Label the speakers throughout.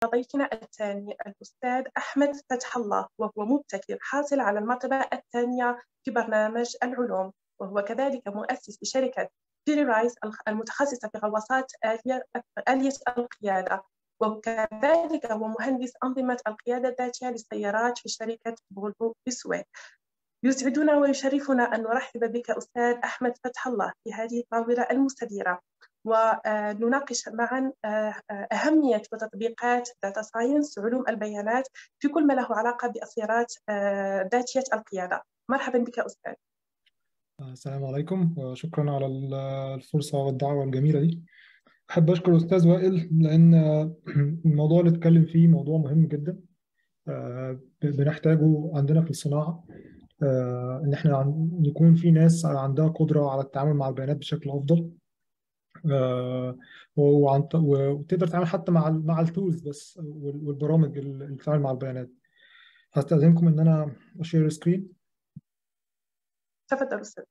Speaker 1: ضيفنا الثاني الأستاذ أحمد فتح الله وهو مبتكر حاصل على المرتبة الثانية في برنامج العلوم وهو كذلك مؤسس لشركة فيري رايس المتخصصة في غواصات آلية القيادة وكذلك هو مهندس أنظمة القيادة الذاتية للسيارات في شركة فولفو بالسويد يسعدنا ويشرفنا أن نرحب بك أستاذ أحمد فتح الله في هذه الطاولة المستديرة ونناقش معا أهمية وتطبيقات داتا ساينس علوم البيانات في كل ما له علاقة بالسيارات ذاتية القيادة مرحبا بك أستاذ
Speaker 2: السلام عليكم وشكرا على الفرصة والدعوة الجميلة دي أحب أشكر الأستاذ وائل لأن الموضوع اللي اتكلم فيه موضوع مهم جدا بنحتاجه عندنا في الصناعة إن إحنا يكون في ناس عندها قدرة على التعامل مع البيانات بشكل أفضل وتقدر تتعامل حتى مع مع التولز بس والبرامج اللي بتتعامل مع البيانات هستأذنكم إن أنا أشير سكرين
Speaker 1: تفضل أستاذ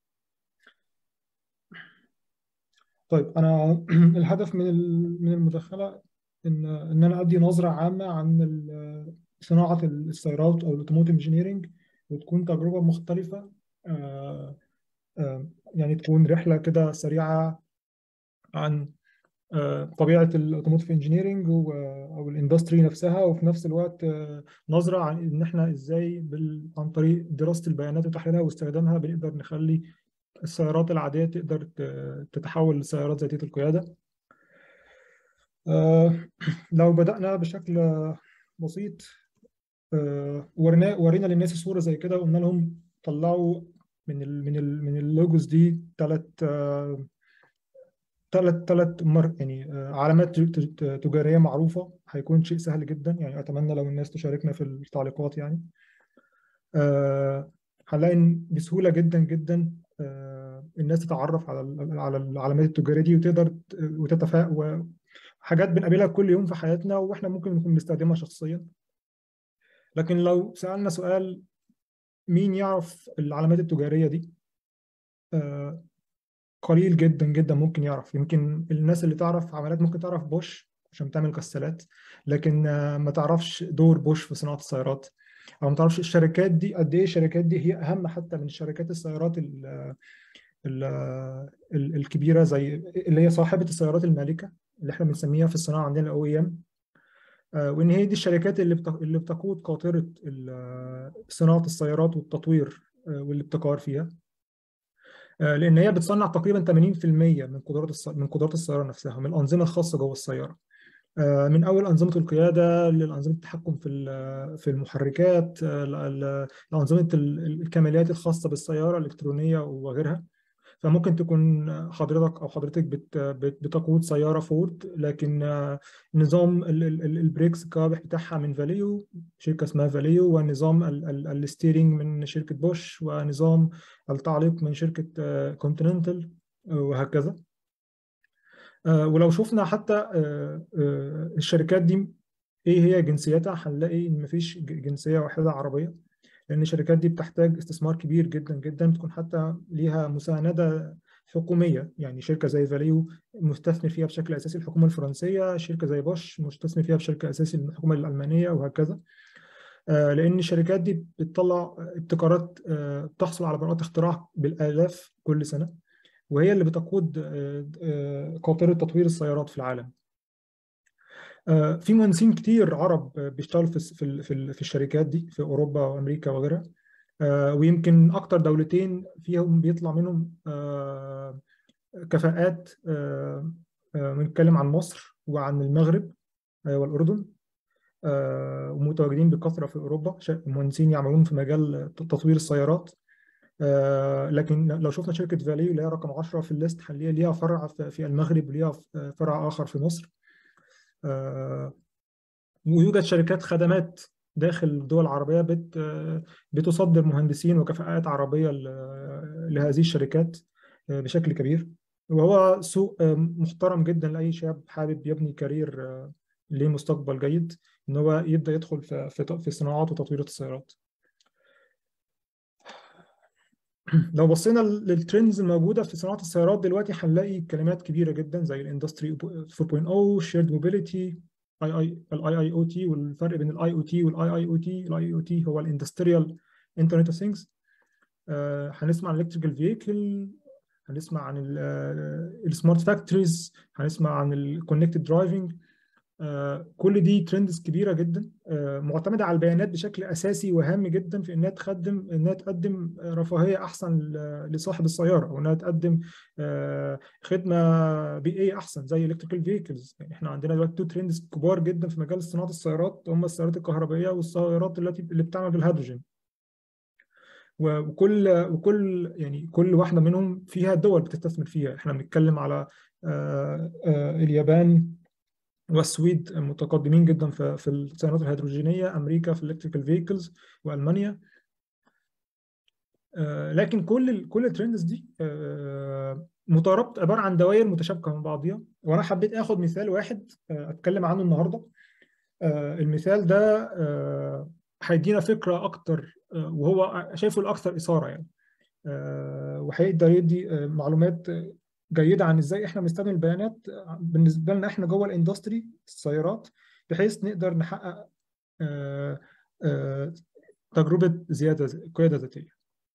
Speaker 2: طيب انا الهدف من من المداخله ان ان انا ادي نظره عامه عن صناعه السيارات او الاوتوموتيف انجينيرنج وتكون تجربه مختلفه يعني تكون رحله كده سريعه عن طبيعه الاوتوموتيف انجينيرنج او الاندستري نفسها وفي نفس الوقت نظره عن ان احنا ازاي عن طريق دراسه البيانات وتحليلها واستخدامها بنقدر نخلي السيارات العادية تقدر تتحول لسيارات ذاتية القيادة لو بدأنا بشكل بسيط ورينا ورينا للناس صورة زي كده وقلنا لهم طلعوا من ال من ال من اللوجوز دي ثلاث ثلاث ثلاث مر يعني علامات تجارية معروفة هيكون شيء سهل جدا يعني أتمنى لو الناس تشاركنا في التعليقات يعني هنلاقي بسهولة جدا جدا الناس تتعرف على على العلامات التجاريه دي وتقدر وتتفاعل حاجات بنقابلها كل يوم في حياتنا واحنا ممكن نكون بنستخدمها شخصيا لكن لو سالنا سؤال مين يعرف العلامات التجاريه دي قليل جدا جدا ممكن يعرف يمكن الناس اللي تعرف عمليات ممكن تعرف بوش عشان بتعمل غسالات لكن ما تعرفش دور بوش في صناعه السيارات او ما تعرفش الشركات دي قد ايه الشركات دي هي اهم حتى من شركات السيارات ال ال ال الكبيره زي اللي هي صاحبه السيارات المالكه اللي احنا بنسميها في الصناعه عندنا الاو اي ام وان هي دي الشركات اللي اللي بتقود قاطره صناعه السيارات والتطوير والابتكار فيها لان هي بتصنع تقريبا 80% من قدرات من قدرات السياره نفسها من الانظمه الخاصه جوه السياره من اول انظمه القياده لانظمه التحكم في في المحركات لانظمه الكماليات الخاصه بالسياره الالكترونيه وغيرها فممكن تكون حضرتك او حضرتك بتقود سياره فورد لكن نظام البريكس الكوابح بتاعها من فاليو شركه اسمها فاليو ونظام الستيرنج من شركه بوش ونظام التعليق من شركه كونتيننتال وهكذا ولو شفنا حتى الشركات دي ايه هي جنسياتها هنلاقي ان مفيش جنسيه واحده عربيه لان الشركات دي بتحتاج استثمار كبير جدا جدا بتكون حتى ليها مسانده حكوميه يعني شركه زي فاليو مستثمر فيها بشكل اساسي الحكومه الفرنسيه شركه زي بوش مستثمر فيها بشكل اساسي الحكومه الالمانيه وهكذا لان الشركات دي بتطلع ابتكارات تحصل على براءات اختراع بالالاف كل سنه وهي اللي بتقود قاطرة تطوير السيارات في العالم في مهندسين كتير عرب بيشتغلوا في في في الشركات دي في اوروبا وامريكا وغيرها ويمكن اكتر دولتين فيهم بيطلع منهم كفاءات بنتكلم عن مصر وعن المغرب والاردن ومتواجدين بكثره في اوروبا مهندسين يعملون في مجال تطوير السيارات لكن لو شفنا شركه فاليو اللي هي رقم 10 في الليست هنلاقي ليها فرع في المغرب وليها فرع اخر في مصر ويوجد شركات خدمات داخل الدول العربيه بت بتصدر مهندسين وكفاءات عربيه لهذه الشركات بشكل كبير وهو سوق محترم جدا لاي شاب حابب يبني كارير ليه مستقبل جيد ان هو يبدا يدخل في في صناعات وتطوير السيارات لو بصينا للترندز الموجوده في صناعه السيارات دلوقتي هنلاقي كلمات كبيره جدا زي الاندستري 4.0 شيرد موبيليتي اي اي الاي اي او تي والفرق بين الاي او تي والاي اي او تي الاي او تي هو الاندستريال انترنت اوف ثينجز هنسمع عن الكتريكال فيكل هنسمع عن السمارت فاكتوريز هنسمع عن الكونكتد درايفنج كل دي ترندز كبيره جدا آه، معتمده على البيانات بشكل اساسي وهام جدا في انها تخدم انها تقدم رفاهيه احسن ل- لصاحب السياره او انها تقدم آه، خدمه بيئيه احسن زي الكتريكال فيكلز يعني احنا عندنا دلوقتي تو ترندز كبار جدا في مجال صناعه السيارات هم السيارات الكهربائيه والسيارات التي اللي بتعمل بالهيدروجين و- وكل وكل يعني كل واحده منهم فيها دول بتستثمر فيها احنا بنتكلم على آه، آه، اليابان والسويد متقدمين جدا في في السيارات الهيدروجينيه امريكا في الالكتريكال فيكلز والمانيا آه، لكن كل ال كل الترندز دي آه، مترابط عباره عن دوائر متشابكه من بعضها وانا حبيت اخد مثال واحد آه، اتكلم عنه النهارده آه، المثال ده آه، هيدينا فكره اكتر آه، وهو شايفه الاكثر اثاره يعني آه، وهيقدر يدي آه، معلومات جيده عن ازاي احنا بنستخدم البيانات بالنسبه لنا احنا جوه الاندستري السيارات بحيث نقدر نحقق آه، آه، تجربه زياده قياده ذاتيه.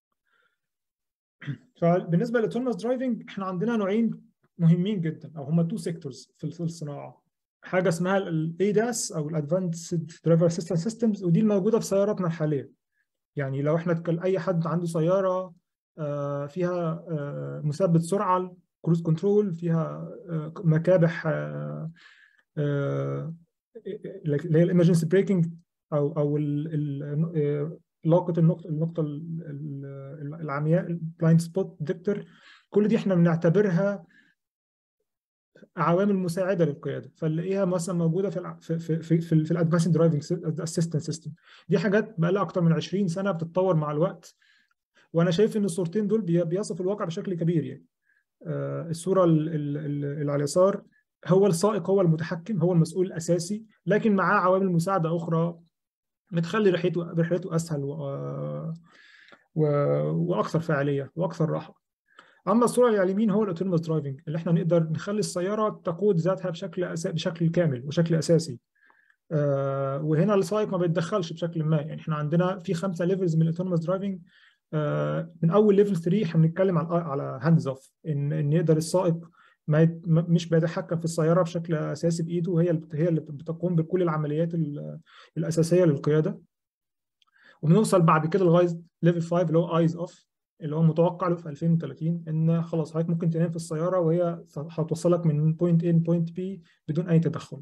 Speaker 2: فبالنسبه للتونس درايفنج احنا عندنا نوعين مهمين جدا او هم تو سيكتورز في في الصناعه حاجه اسمها الاي داس او الادفانسد درايفر اسيستنت سيستمز ودي الموجوده في سياراتنا الحاليه يعني لو احنا اتكلم اي حد عنده سياره آه، فيها آه، مثبت سرعه كروز كنترول فيها آه، مكابح آه، آه، اللي هي الامرجنسي بريكنج او او ال- ال- آه، لاقة النقطة النقطة ال- ال- العمياء البلايند سبوت ديكتور كل دي احنا بنعتبرها عوامل مساعده للقياده فنلاقيها مثلا موجوده في الع- في في في, في, في الادفانسد درايفنج اسيستنت سيستم دي حاجات بقى لها اكتر من 20 سنه بتتطور مع الوقت وانا شايف ان الصورتين دول بي- بيصفوا الواقع بشكل كبير يعني آه، الصوره ال- ال- ال- اللي على اليسار هو السائق هو المتحكم هو المسؤول الاساسي لكن معاه عوامل مساعده اخرى بتخلي رحلته رحلته اسهل و... و... واكثر فاعليه واكثر راحه اما الصوره اللي على اليمين هو الاوتونوموس درايفنج اللي احنا نقدر نخلي السياره تقود ذاتها بشكل أس... بشكل كامل وشكل اساسي آه وهنا السائق ما بيتدخلش بشكل ما يعني احنا عندنا في خمسه ليفلز من الاوتونوموس درايفنج آه من اول ليفل 3 احنا بنتكلم على على هاندز اوف ان ان يقدر السائق ما يت... م- مش بيتحكم في السياره بشكل اساسي بايده وهي اللي بت- هي اللي بتقوم بكل العمليات ال- الاساسيه للقياده وبنوصل بعد كده لغايه ليفل 5 اللي هو ايز اوف اللي هو متوقع له في 2030 ان خلاص حضرتك ممكن تنام في السياره وهي هتوصلك من بوينت A لبوينت B بدون اي تدخل.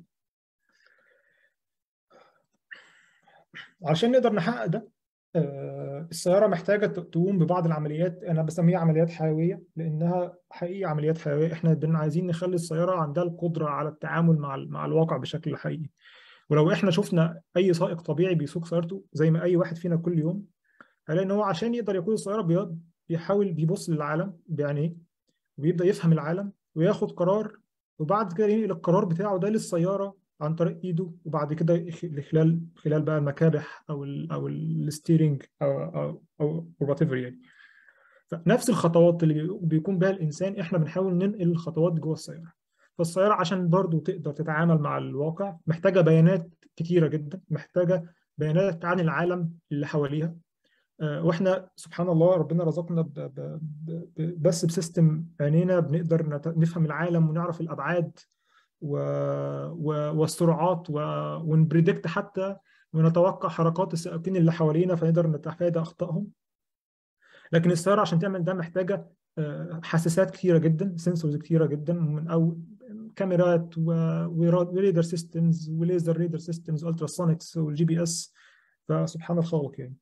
Speaker 2: عشان نقدر نحقق ده آه، السياره محتاجه ت- تقوم ببعض العمليات انا بسميها عمليات حيويه لانها حقيقي عمليات حيويه احنا بن عايزين نخلي السياره عندها القدره على التعامل مع ال- مع الواقع بشكل حقيقي. ولو احنا شفنا اي سائق طبيعي بيسوق سيارته زي ما اي واحد فينا كل يوم هنلاقي ان هو عشان يقدر يقود السياره بي- بيحاول بيبص للعالم بعينيه وبيبدا يفهم العالم وياخد قرار وبعد كده ينقل القرار بتاعه ده للسياره عن طريق ايده وبعد كده يخ- خلال خلال بقى المكابح او ال او الستيرنج او او او وات ايفر يعني فنفس الخطوات اللي بي- بيكون بها الانسان احنا بنحاول ننقل الخطوات دي جوه السياره فالسياره عشان برضو تقدر تتعامل مع الواقع محتاجه بيانات كتيره جدا محتاجه بيانات عن العالم اللي حواليها آه، واحنا سبحان الله ربنا رزقنا ب- ب- ب- بس بسيستم عينينا بنقدر نت- نفهم العالم ونعرف الابعاد و... و... والسرعات و... ونبريدكت حتى ونتوقع حركات السائقين اللي حوالينا فنقدر نتفادى اخطائهم لكن السياره عشان تعمل ده محتاجه آه، حساسات كثيره جدا سنسورز كثيره جدا من او كاميرات و... وريدر سيستمز وليزر ريدر سيستمز والتراسونكس والجي بي اس فسبحان الخالق يعني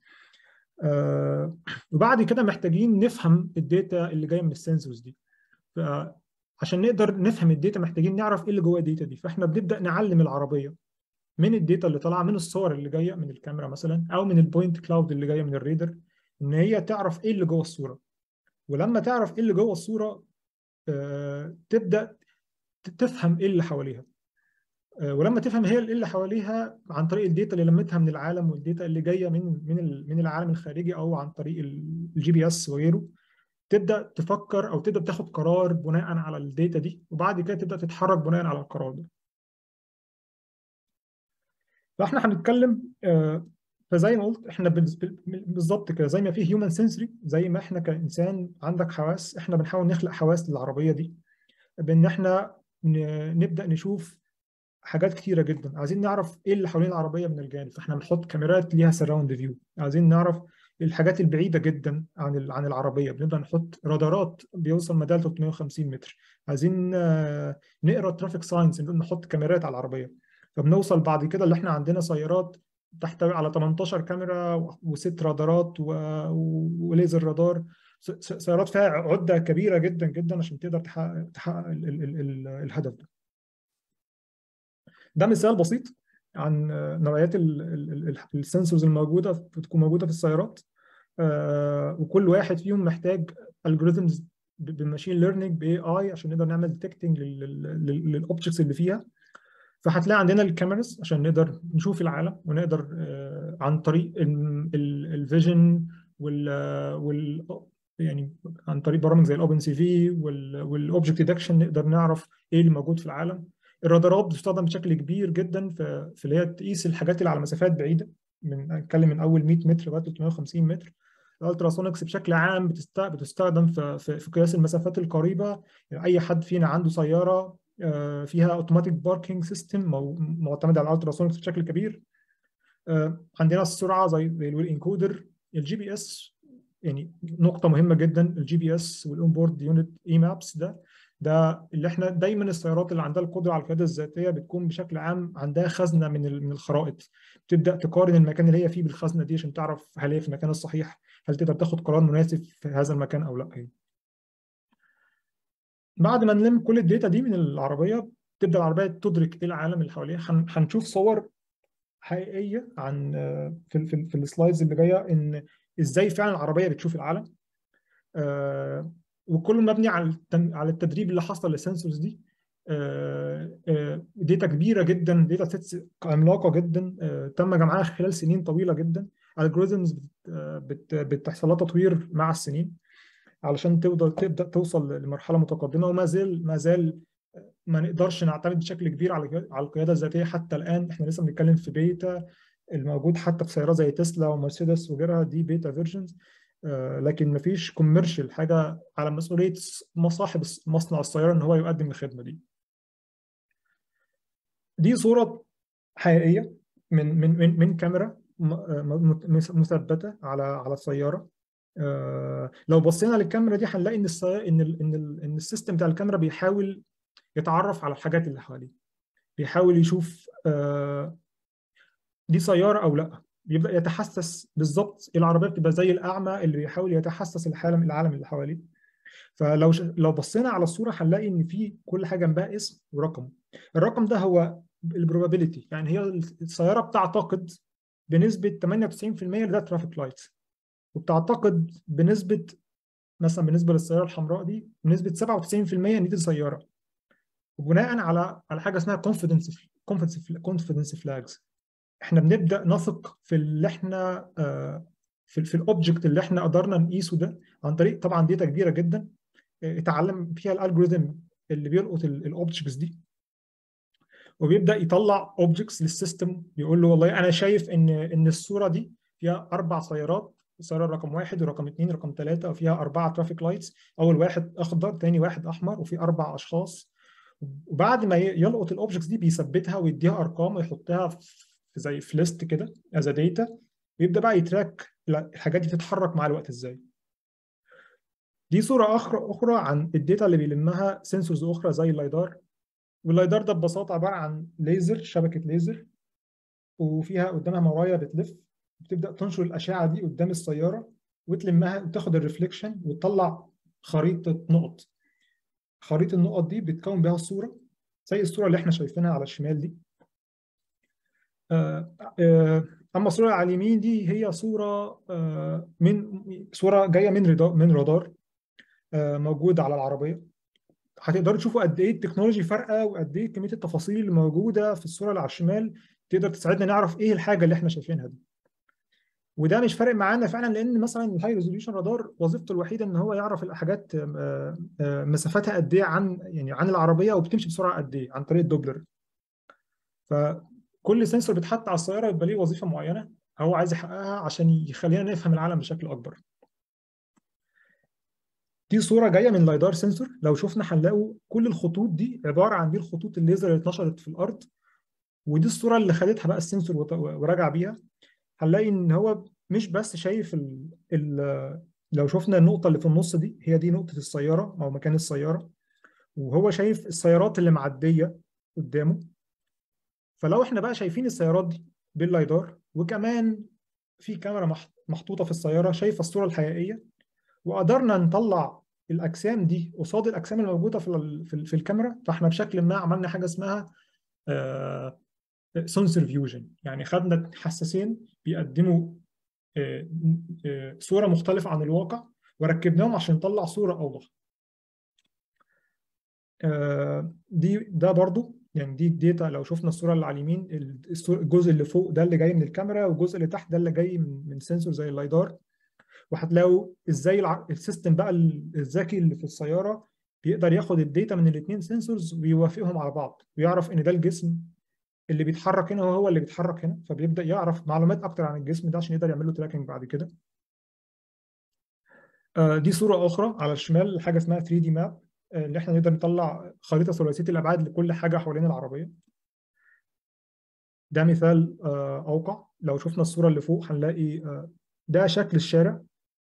Speaker 2: آه، وبعد كده محتاجين نفهم الداتا اللي جايه من السنسورز دي فعشان نقدر نفهم الداتا محتاجين نعرف ايه اللي جوه الداتا دي فاحنا بنبدا نعلم العربيه من الداتا اللي طالعه من الصور اللي جايه من الكاميرا مثلا او من البوينت كلاود اللي جايه من الريدر ان هي تعرف ايه اللي جوه الصوره ولما تعرف ايه اللي جوه الصوره آه، تبدا ت- تفهم ايه اللي حواليها آه، ولما تفهم هي ايه اللي حواليها عن طريق الداتا اللي لمتها من العالم والداتا اللي جايه من من ال- من العالم الخارجي او عن طريق الجي بي اس وغيره تبدا تفكر او تبدا تاخد قرار بناء على الداتا دي وبعد كده تبدا تتحرك بناء على القرار ده فاحنا هنتكلم فزي ما قلت احنا بالظبط كده زي ما في هيومن سنسوري زي ما احنا كانسان عندك حواس احنا بنحاول نخلق حواس للعربيه دي بان احنا نبدا نشوف حاجات كتيره جدا عايزين نعرف ايه اللي حوالين العربيه من الجانب فاحنا بنحط كاميرات ليها سراوند فيو عايزين نعرف الحاجات البعيده جدا عن عن العربيه بنبدا نحط رادارات بيوصل مدى 350 متر عايزين نقرا ترافيك ساينس نحط كاميرات على العربيه فبنوصل بعد كده اللي احنا عندنا سيارات تحتوي على 18 كاميرا وست رادارات وليزر رادار سيارات فيها عده كبيره جدا جدا عشان تقدر تحقق تحقق ال ال ال الهدف ده. ده مثال بسيط عن نوعيات السنسورز الموجوده بتكون موجوده في السيارات وكل واحد فيهم محتاج الجوريزمز بالماشين ليرنينج باي اي عشان نقدر نعمل ديتكتنج للاوبجكتس اللي فيها فهتلاقي عندنا الكاميراز عشان نقدر نشوف العالم ونقدر عن طريق الفيجن وال وال يعني عن طريق برامج زي الاوبن سي في والاوبجكت ديتكشن نقدر نعرف ايه اللي موجود في العالم الرادارات بتستخدم بشكل كبير جدا في في اللي هي تقيس الحاجات اللي على مسافات بعيده من اتكلم من اول 100 متر لغايه 350 متر الالتراسونكس بشكل عام بتستخدم في في قياس المسافات القريبه يعني اي حد فينا عنده سياره فيها اوتوماتيك باركينج سيستم معتمد على الالتراسونكس بشكل كبير عندنا السرعه زي الويل انكودر الجي بي اس يعني نقطه مهمه جدا الجي بي اس والاون بورد يونت اي مابس ده ده اللي احنا دايما السيارات اللي عندها القدره على القياده الذاتيه بتكون بشكل عام عندها خزنه من من الخرائط تبدا تقارن المكان اللي هي فيه بالخزنه دي عشان تعرف هل هي في المكان الصحيح هل تقدر تاخد قرار مناسب في هذا المكان او لا بعد ما نلم كل الداتا دي من العربيه تبدا العربيه تدرك ايه العالم اللي حواليها هنشوف صور حقيقيه عن في في, في السلايدز اللي جايه ان ازاي فعلا العربيه بتشوف العالم آه وكله مبني على على التدريب اللي حصل للسنسورز دي آه آه داتا كبيره جدا داتا سيتس عملاقه جدا تم جمعها خلال سنين طويله جدا الجوريزمز بتحصل لها تطوير مع السنين علشان تقدر تبدا توصل لمرحله متقدمه وما زال ما زال ما نقدرش نعتمد بشكل كبير على على القياده الذاتيه حتى الان احنا لسه بنتكلم في بيتا الموجود حتى في سيارات زي تسلا ومرسيدس وغيرها دي بيتا فيرجنز آه لكن ما فيش كوميرشال حاجه على مسؤوليه صاحب مصنع السياره ان هو يقدم الخدمه دي. دي صوره حقيقيه من من من, من كاميرا مثبته على على السياره آه لو بصينا للكاميرا دي هنلاقي ان ان ال ان ال ان السيستم بتاع الكاميرا بيحاول يتعرف على الحاجات اللي حواليه بيحاول يشوف آه دي سياره او لا بيبدا يتحسس بالظبط العربيه بتبقى زي الاعمى اللي بيحاول يتحسس العالم العالم اللي حواليه فلو ش... لو بصينا على الصوره هنلاقي ان في كل حاجه جنبها اسم ورقم الرقم ده هو البروبابيلتي يعني هي السياره بتعتقد بنسبه 98% ان ده ترافيك لايت وبتعتقد بنسبه مثلا بالنسبه للسياره الحمراء دي بنسبه 97% ان دي سياره وبناء على على حاجه اسمها كونفيدنس كونفيدنس كونفيدنس فلاجز احنا بنبدا نثق في اللي احنا في, في الاوبجكت اللي احنا قدرنا نقيسه ده عن طريق طبعا داتا كبيره جدا اتعلم فيها الالجوريثم اللي بيلقط الاوبجكتس دي وبيبدا يطلع اوبجكتس للسيستم بيقول له والله انا شايف ان ان الصوره دي فيها اربع سيارات السياره رقم واحد ورقم اثنين ورقم ثلاثه وفيها اربعه ترافيك لايتس اول واحد اخضر ثاني واحد احمر وفي اربع اشخاص وبعد ما يلقط الاوبجكتس دي بيثبتها ويديها ارقام ويحطها في زي في ليست كده از داتا ويبدا بقى يتراك الحاجات دي تتحرك مع الوقت ازاي دي صوره اخرى اخرى عن الداتا اللي بيلمها سنسورز اخرى زي اللايدار واللايدار ده ببساطه عباره عن ليزر شبكه ليزر وفيها قدامها مرايه بتلف بتبدا تنشر الاشعه دي قدام السياره وتلمها وتاخد الريفليكشن وتطلع خريطه نقط خريطه النقط دي بتكون بها الصوره زي الصوره اللي احنا شايفينها على الشمال دي اما الصوره على اليمين دي هي صوره من صوره جايه من رادار من رادار موجود على العربيه هتقدروا تشوفوا قد ايه التكنولوجي فارقه وقد ايه كميه التفاصيل اللي موجوده في الصوره اللي على الشمال تقدر تساعدنا نعرف ايه الحاجه اللي احنا شايفينها دي وده مش فارق معانا فعلا لان مثلا الهاي ريزوليوشن رادار وظيفته الوحيده ان هو يعرف الحاجات مسافتها قد ايه عن يعني عن العربيه وبتمشي بسرعه قد ايه عن طريق الدوبلر ف كل سنسور بيتحط على السياره يبقى ليه وظيفه معينه هو عايز يحققها عشان يخلينا نفهم العالم بشكل اكبر دي صوره جايه من لايدار سنسور لو شفنا هنلاقوا كل الخطوط دي عباره عن دي الخطوط الليزر اللي اتنشرت في الارض ودي الصوره اللي خدتها بقى السنسور وراجع بيها هنلاقي ان هو مش بس شايف ال ال لو شفنا النقطه اللي في النص دي هي دي نقطه السياره او مكان السياره وهو شايف السيارات اللي معديه قدامه فلو احنا بقى شايفين السيارات دي باللايدار وكمان في كاميرا محطوطه في السياره شايفه الصوره الحقيقيه وقدرنا نطلع الاجسام دي قصاد الاجسام الموجوده في في الكاميرا فاحنا بشكل ما عملنا حاجه اسمها سنسور فيوجن يعني خدنا حساسين بيقدموا صوره مختلفه عن الواقع وركبناهم عشان نطلع صوره اوضح دي ده برضو يعني دي الداتا لو شفنا الصوره اللي على اليمين الجزء اللي فوق ده اللي جاي من الكاميرا والجزء اللي تحت ده اللي جاي من من سنسور زي اللايدار وهتلاقوا ازاي السيستم بقى الذكي اللي في السياره بيقدر ياخد الداتا من الاثنين سنسورز ويوافقهم على بعض ويعرف ان ده الجسم اللي بيتحرك هنا وهو اللي بيتحرك هنا فبيبدا يعرف معلومات اكتر عن الجسم ده عشان يقدر يعمل له تراكنج بعد كده دي صوره اخرى على الشمال حاجه اسمها 3 دي ماب اللي احنا نقدر نطلع خريطه ثلاثيه الابعاد لكل حاجه حوالين العربيه ده مثال اوقع لو شفنا الصوره اللي فوق هنلاقي ده شكل الشارع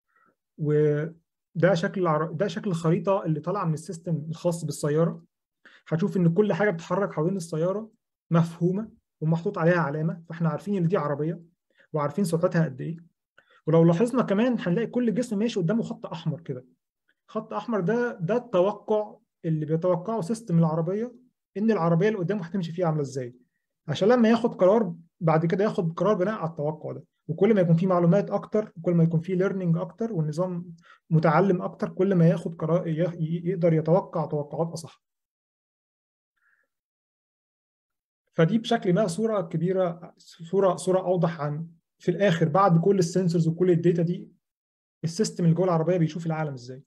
Speaker 2: وده شكل العر... ده شكل الخريطه اللي طالعه من السيستم الخاص بالسياره هتشوف ان كل حاجه بتتحرك حوالين السياره مفهومه ومحطوط عليها علامه فاحنا عارفين ان دي عربيه وعارفين سرعتها قد ايه ولو لاحظنا كمان هنلاقي كل جسم ماشي قدامه خط احمر كده خط احمر ده ده التوقع اللي بيتوقعه سيستم العربيه ان العربيه اللي قدامه هتمشي فيها عامله ازاي عشان لما ياخد قرار بعد كده ياخد قرار بناء على التوقع ده وكل ما يكون في معلومات اكتر وكل ما يكون في ليرنينج اكتر والنظام متعلم اكتر كل ما ياخد قرار يقدر يتوقع توقعات اصح فدي بشكل ما صوره كبيره صوره صوره اوضح عن في الاخر بعد كل السنسورز وكل الداتا دي السيستم اللي جوه العربيه بيشوف العالم ازاي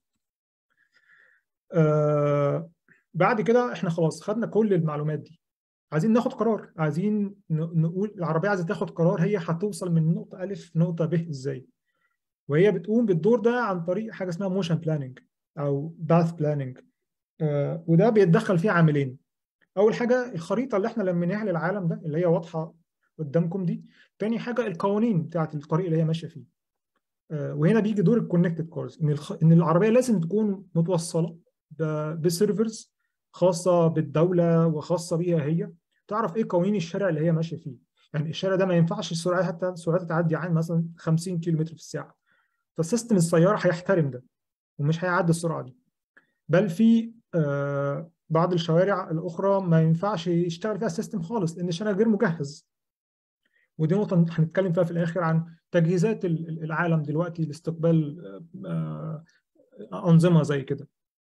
Speaker 2: آه بعد كده احنا خلاص خدنا كل المعلومات دي عايزين ناخد قرار عايزين نقول العربيه عايزه تاخد قرار هي هتوصل من نقطه الف لنقطه ب ازاي وهي بتقوم بالدور ده عن طريق حاجه اسمها موشن بلاننج او باث بلاننج آه وده بيتدخل فيه عاملين اول حاجه الخريطه اللي احنا لميناها للعالم ده اللي هي واضحه قدامكم دي تاني حاجه القوانين بتاعت الطريق اللي هي ماشيه فيه آه وهنا بيجي دور الكونكتد كارز ان الخ... ان العربيه لازم تكون متوصله بسيرفرز خاصه بالدوله وخاصه بيها هي تعرف ايه قوانين الشارع اللي هي ماشيه فيه يعني الشارع ده ما ينفعش السرعه حتى سرعتها تعدي عن مثلا 50 كيلو في الساعه فسيستم السياره هيحترم ده ومش هيعدي السرعه دي بل في آه بعض الشوارع الاخرى ما ينفعش يشتغل فيها السيستم خالص لان الشارع غير مجهز ودي نقطه هنتكلم فيها في الاخر عن تجهيزات العالم دلوقتي لاستقبال آه انظمه زي كده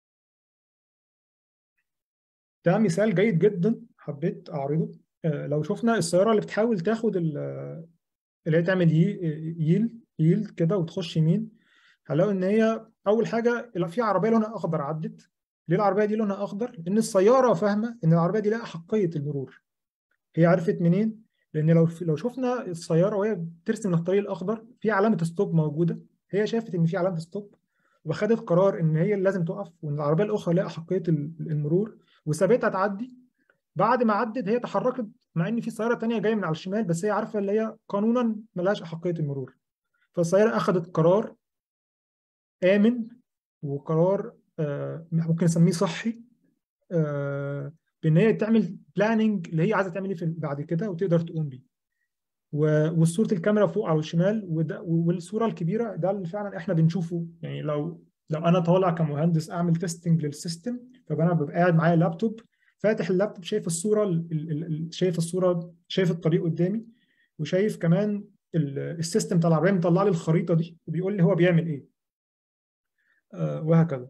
Speaker 2: ده مثال جيد جدا حبيت اعرضه لو شفنا السياره اللي بتحاول تاخد اللي هي تعمل ييل ييل كده وتخش يمين هنلاقي ان هي اول حاجه في عربيه لونها اخضر عدت ليه العربيه دي لونها اخضر لان السياره فاهمه ان العربيه دي لها احقيه المرور هي عرفت منين لان لو لو شفنا السياره وهي بترسم الطريق الاخضر في علامه ستوب موجوده هي شافت ان في علامه ستوب وخدت قرار ان هي اللي لازم تقف وان العربيه الاخرى لها احقيه المرور وسابتها تعدي بعد ما عدت هي تحركت مع ان في سياره ثانيه جايه من على الشمال بس هي عارفه اللي هي قانونا ملهاش احقيه المرور فالسياره اخذت قرار امن وقرار آه ممكن نسميه صحي آه بان هي تعمل بلاننج اللي هي عايزه تعمل ايه بعد كده وتقدر تقوم بيه وصوره الكاميرا فوق على الشمال وده والصوره الكبيره ده اللي فعلا احنا بنشوفه يعني لو لو انا طالع كمهندس اعمل تيستنج للسيستم فانا ببقى قاعد معايا لابتوب فاتح اللابتوب شايف الصوره شايف الصوره شايف الطريق قدامي وشايف كمان السيستم بتاع العربيه مطلع لي الخريطه دي وبيقول لي هو بيعمل ايه آه وهكذا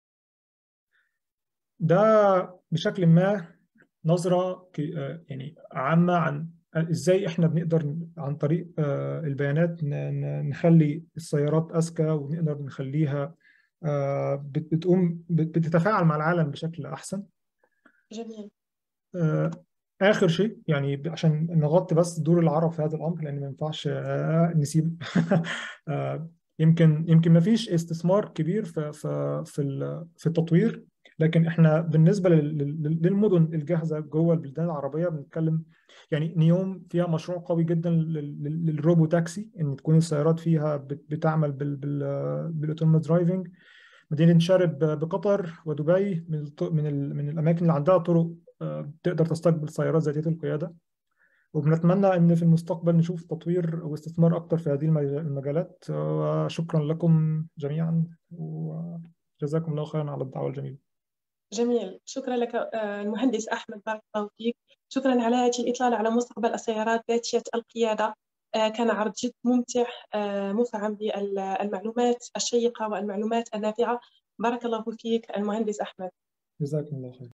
Speaker 2: ده بشكل ما نظره يعني عامه عن ازاي احنا بنقدر عن طريق آه البيانات نخلي السيارات اذكى ونقدر نخليها آه بتقوم بتتفاعل مع العالم بشكل احسن
Speaker 1: جميل
Speaker 2: آه اخر شيء يعني عشان نغطي بس دور العرب في هذا الامر لان ما ينفعش نسيب يمكن يمكن ما فيش استثمار كبير في في في في التطوير لكن احنا بالنسبه للمدن الجاهزه جوه البلدان العربيه بنتكلم يعني نيوم فيها مشروع قوي جدا للروبو تاكسي ان تكون السيارات فيها بتعمل بالاوتوماتيك درايفنج مدينه شارب بقطر ودبي من من من الاماكن اللي عندها طرق تقدر تستقبل سيارات ذاتيه القياده وبنتمنى ان في المستقبل نشوف تطوير واستثمار اكثر في هذه المجالات وشكرا لكم جميعا وجزاكم الله خيرا على الدعوه الجميله
Speaker 1: جميل شكرا لك المهندس احمد بارك الله فيك شكرا على هذه الاطلاله على مستقبل السيارات ذاتيه القياده كان عرض جد ممتع مفعم بالمعلومات الشيقه والمعلومات النافعه بارك الله فيك المهندس احمد
Speaker 2: جزاكم الله خير